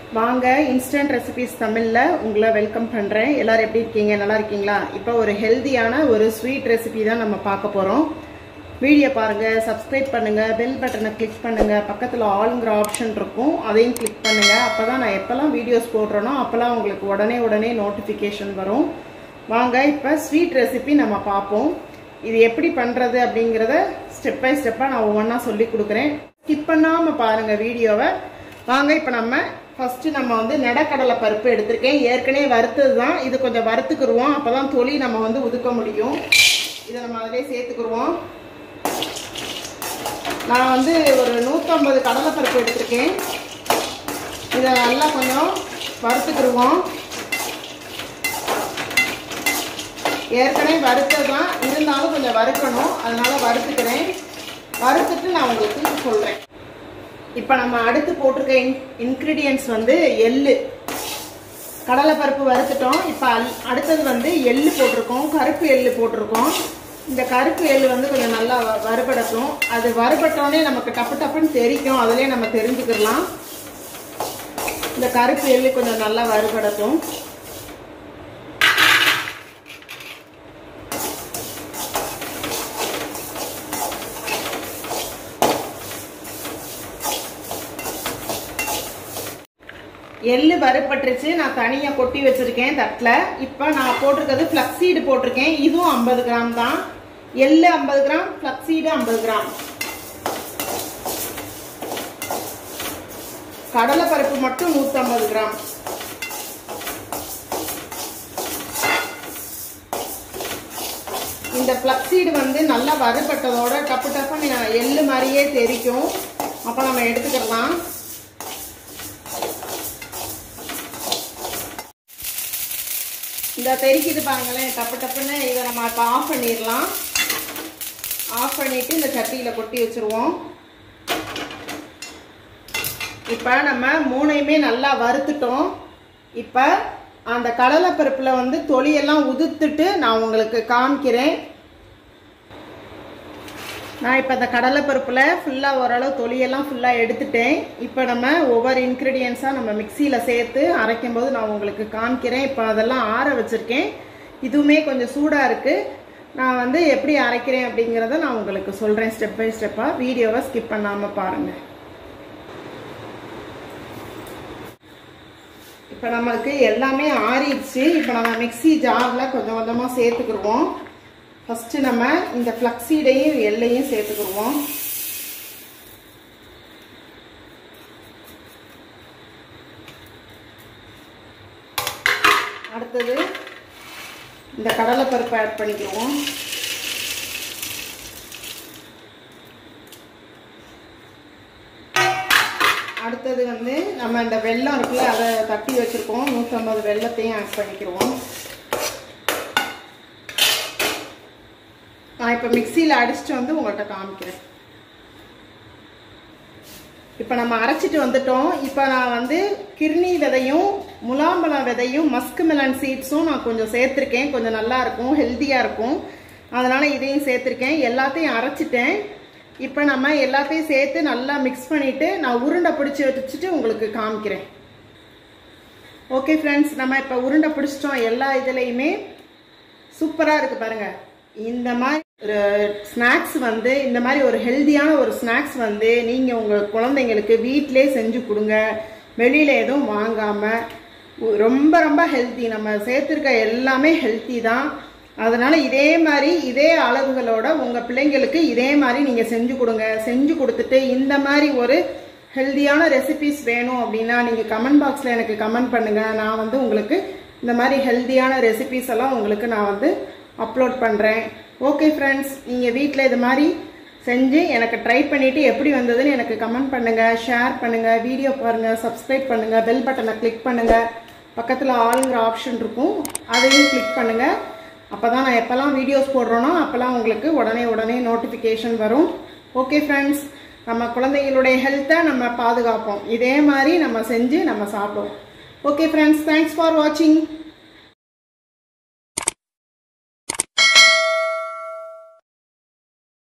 வாங்க instant recipes தமிழில் உங்களை வெல்கம் பண்ணுறேன் எல்லாரும் எப்படி இருக்கீங்க நல்லா இருக்கீங்களா இப்போ ஒரு ஹெல்தியான ஒரு ஸ்வீட் ரெசிபி தான் நம்ம பார்க்க போகிறோம் வீடியோ பாருங்கள் சப்ஸ்கிரைப் பண்ணுங்கள் பெல் பட்டனை கிளிக் பண்ணுங்கள் பக்கத்தில் ஆளுங்கிற ஆப்ஷன் இருக்கும் அதையும் கிளிக் பண்ணுங்கள் அப்போ தான் நான் எப்போல்லாம் வீடியோஸ் போடுறேனோ அப்போல்லாம் உங்களுக்கு உடனே உடனே நோட்டிஃபிகேஷன் வரும் வாங்க இப்போ ஸ்வீட் ரெசிபி நம்ம பார்ப்போம் இது எப்படி பண்ணுறது அப்படிங்கிறத ஸ்டெப் பை ஸ்டெப்பாக நான் ஒவ்வொன்றா சொல்லி கொடுக்குறேன் ஸ்கிப் பண்ணாமல் பாருங்கள் வீடியோவை வாங்க இப்போ நம்ம ஃபஸ்ட்டு நம்ம வந்து நெடக்கடலை பருப்பு எடுத்திருக்கேன் ஏற்கனவே வறுத்தது தான் இது கொஞ்சம் வறுத்துக்குருவோம் அப்போ தான் தொலி நம்ம வந்து உதுக்க முடியும் இதை நம்ம அதிலே சேர்த்துக்குருவோம் நான் வந்து ஒரு நூற்றம்பது கடலை பருப்பு எடுத்திருக்கேன் இதை நல்லா கொஞ்சம் வறுத்துக்குருவோம் ஏற்கனவே வறுத்தது தான் இருந்தாலும் கொஞ்சம் வறுக்கணும் அதனால வறுத்துக்கிறேன் வறுத்துட்டு நான் உங்களுக்கு சொல்கிறேன் இப்போ நம்ம அடுத்து போட்டிருக்க இன் இன்க்ரீடியன்ஸ் வந்து எள்ளு கடலைப்பருப்பு வறுத்துட்டோம் இப்போ அல் அடுத்தது வந்து எள்ளு போட்டிருக்கோம் கருப்பு எள்ளு போட்டிருக்கோம் இந்த கருப்பு எள்ளு வந்து கொஞ்சம் நல்லா வ- வறுபடட்டும் அது வறுபட்டோடனே நமக்கு டப்பு டப்புன்னு தெரிக்கும் அதிலே நம்ம தெரிஞ்சுக்கிடலாம் இந்த கருப்பு எள்ளு கொஞ்சம் நல்லா வறுபடட்டும் எள்ளு வறுப்பட்டுருச்சு நான் தனியாக கொட்டி வச்சிருக்கேன் தட்டில் இப்போ நான் போட்டிருக்கிறது ஃப்ளக்ஸீடு போட்டிருக்கேன் இதுவும் ஐம்பது கிராம் தான் எள்ளு ஐம்பது கிராம் ஃப்ளக்ஸீடு ஐம்பது கிராம் கடலை பருப்பு மட்டும் நூற்றம்பது கிராம் இந்த ஃப்ளக்ஸீடு வந்து நல்லா வறுபட்டதோட டப்பு டப்புன்னு எள்ளு மாதிரியே தெரிக்கும் அப்போ நம்ம எடுத்துக்கிடலாம் இந்த தெரிக்குது பாருங்களேன் டப்பு டப்புன்னு இதை நம்ம இப்போ ஆஃப் பண்ணிடலாம் ஆஃப் பண்ணிட்டு இந்த சட்டியில் கொட்டி வச்சுருவோம் இப்போ நம்ம மூணையுமே நல்லா வறுத்துட்டோம் இப்போ அந்த கடலைப்பருப்பில் வந்து தொலியெல்லாம் உதுத்துட்டு நான் உங்களுக்கு காமிக்கிறேன் நான் இப்போ இந்த கடலைப்பருப்பில் ஃபுல்லாக ஓரளவு தொலியெல்லாம் ஃபுல்லாக எடுத்துட்டேன் இப்போ நம்ம ஒவ்வொரு இன்க்ரீடியன்ஸாக நம்ம மிக்சியில் சேர்த்து அரைக்கும் போது நான் உங்களுக்கு காமிக்கிறேன் இப்போ அதெல்லாம் ஆற வச்சுருக்கேன் இதுவுமே கொஞ்சம் சூடாக இருக்குது நான் வந்து எப்படி அரைக்கிறேன் அப்படிங்கிறத நான் உங்களுக்கு சொல்கிறேன் ஸ்டெப் பை ஸ்டெப்பாக வீடியோவை ஸ்கிப் பண்ணாமல் பாருங்கள் இப்போ நம்மளுக்கு எல்லாமே ஆறிடுச்சு இப்போ நம்ம மிக்ஸி ஜாரில் கொஞ்சம் கொஞ்சமாக சேர்த்துக்கிடுவோம் ஃபஸ்ட்டு நம்ம இந்த ஃப்ளக்ஸீடையும் எல்லையும் சேர்த்துக்கிடுவோம் அடுத்தது இந்த கடலைப்பருப்பை ஆட் பண்ணிக்கிடுவோம் அடுத்தது வந்து நம்ம இந்த வெல்லம் இருக்குல்ல அதை தட்டி வச்சுருக்கோம் நூற்றம்பது வெல்லத்தையும் ஆட் பண்ணிக்கிடுவோம் நான் இப்போ மிக்சியில் அடிச்சுட்டு வந்து உங்கள்கிட்ட காமிக்கிறேன் இப்போ நம்ம அரைச்சிட்டு வந்துட்டோம் இப்போ நான் வந்து கிர்னி விதையும் முலாம்பழம் விதையும் மஸ்க் மெலன் சீட்ஸும் நான் கொஞ்சம் சேர்த்துருக்கேன் கொஞ்சம் நல்லா இருக்கும் ஹெல்த்தியாக இருக்கும் அதனால் இதையும் சேர்த்துருக்கேன் எல்லாத்தையும் அரைச்சிட்டேன் இப்போ நம்ம எல்லாத்தையும் சேர்த்து நல்லா மிக்ஸ் பண்ணிவிட்டு நான் உருண்டை பிடிச்சி வச்சுட்டு உங்களுக்கு காமிக்கிறேன் ஓகே ஃப்ரெண்ட்ஸ் நம்ம இப்போ உருண்டை பிடிச்சிட்டோம் எல்லா இதுலேயுமே சூப்பராக இருக்குது பாருங்கள் இந்த மாதிரி ஒரு ஸ்நாக்ஸ் வந்து இந்த மாதிரி ஒரு ஹெல்த்தியான ஒரு ஸ்நாக்ஸ் வந்து நீங்கள் உங்கள் குழந்தைங்களுக்கு வீட்டிலே செஞ்சு கொடுங்க வெளியில் எதுவும் வாங்காமல் ரொம்ப ரொம்ப ஹெல்த்தி நம்ம சேர்த்துருக்க எல்லாமே ஹெல்த்தி தான் அதனால் இதே மாதிரி இதே அளவுகளோட உங்கள் பிள்ளைங்களுக்கு இதே மாதிரி நீங்கள் செஞ்சு கொடுங்க செஞ்சு கொடுத்துட்டு இந்த மாதிரி ஒரு ஹெல்த்தியான ரெசிபிஸ் வேணும் அப்படின்னா நீங்கள் கமெண்ட் பாக்ஸில் எனக்கு கமெண்ட் பண்ணுங்கள் நான் வந்து உங்களுக்கு இந்த மாதிரி ஹெல்த்தியான ரெசிபிஸ் எல்லாம் உங்களுக்கு நான் வந்து அப்லோட் பண்ணுறேன் ஓகே ஃப்ரெண்ட்ஸ் நீங்கள் வீட்டில் இது மாதிரி செஞ்சு எனக்கு ட்ரை பண்ணிவிட்டு எப்படி வந்ததுன்னு எனக்கு கமெண்ட் பண்ணுங்கள் ஷேர் பண்ணுங்கள் வீடியோ பாருங்கள் சப்ஸ்கிரைப் பண்ணுங்கள் பெல் பட்டனை கிளிக் பண்ணுங்கள் பக்கத்தில் ஆளுங்கிற ஆப்ஷன் இருக்கும் அதையும் கிளிக் பண்ணுங்கள் அப்போ தான் நான் எப்போல்லாம் வீடியோஸ் போடுறேனோ அப்போல்லாம் உங்களுக்கு உடனே உடனே நோட்டிஃபிகேஷன் வரும் ஓகே ஃப்ரெண்ட்ஸ் நம்ம குழந்தைங்களுடைய ஹெல்த்தை நம்ம பாதுகாப்போம் இதே மாதிரி நம்ம செஞ்சு நம்ம சாப்பிடுவோம் ஓகே ஃப்ரெண்ட்ஸ் தேங்க்ஸ் ஃபார் வாட்சிங்